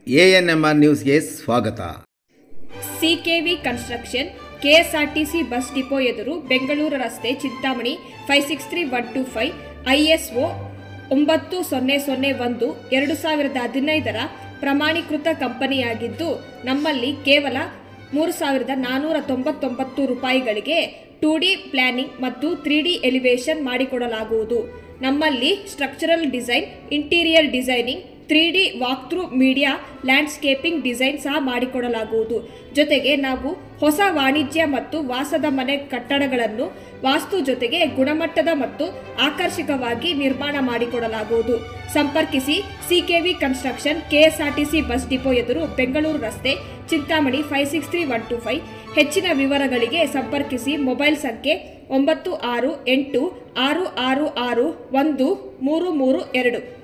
ANMR ನ್ಯೂಸ್ಗೆ ಸ್ವಾಗತ CKV construction KSRTC bus depot ಎದುರು ಬೆಂಗಳೂರು ರಸ್ತೆ Chintamani five six three one two five ISO ಒಂಬತ್ತು ಸೊನ್ನೆ ಸೊನ್ನೆ ಒಂದು ಎರಡು ಸಾವಿರದ ಹದಿನೈದರ ಪ್ರಮಾಣೀಕೃತ ಕಂಪನಿಯಾಗಿದ್ದು ನಮ್ಮಲ್ಲಿ ಕೇವಲ ಮೂರು ಸಾವಿರದ ನಾನ್ನೂರ ತೊಂಬತ್ತೊಂಬತ್ತು ರೂಪಾಯಿಗಳಿಗೆ ಟೂ ಡಿ ಪ್ಲಾನಿಂಗ್ ಮತ್ತು ತ್ರೀ ಡಿ ಎಲಿವೇಶನ್ ಮಾಡಿಕೊಡಲಾಗುವುದು ನಮ್ಮಲ್ಲಿ structural design interior designing three D walkthrough media landscaping design ಸಹ ಮಾಡಿಕೊಡಲಾಗುವುದು ಜೊತೆಗೆ ನಾವು ಹೊಸ ವಾಣಿಜ್ಯ ಮತ್ತು ವಾಸದ ಮನೆ ಕಟ್ಟಡಗಳನ್ನು ವಾಸ್ತು ಜೊತೆಗೆ ಗುಣಮಟ್ಟದ ಮತ್ತು ಆಕರ್ಷಕವಾಗಿ ನಿರ್ಮಾಣ ಮಾಡಿಕೊಡಲಾಗುವುದು ಸಂಪರ್ಕಿಸಿ CKV construction KSRTC bus depot ಎದುರು ಬೆಂಗಳೂರು ರಸ್ತೆ Chintamani five six three one two five ಹೆಚ್ಚಿನ ವಿವರಗಳಿಗೆ ಸಂಪರ್ಕಿಸಿ ಮೊಬೈಲ್ ಸಂಖ್ಯೆ ಒಂಬತ್ತು ಆರು ಎಂಟು ಆರು ಆರು ಆರು ಒಂದು ಮೂರು ಮೂರು ಎರಡು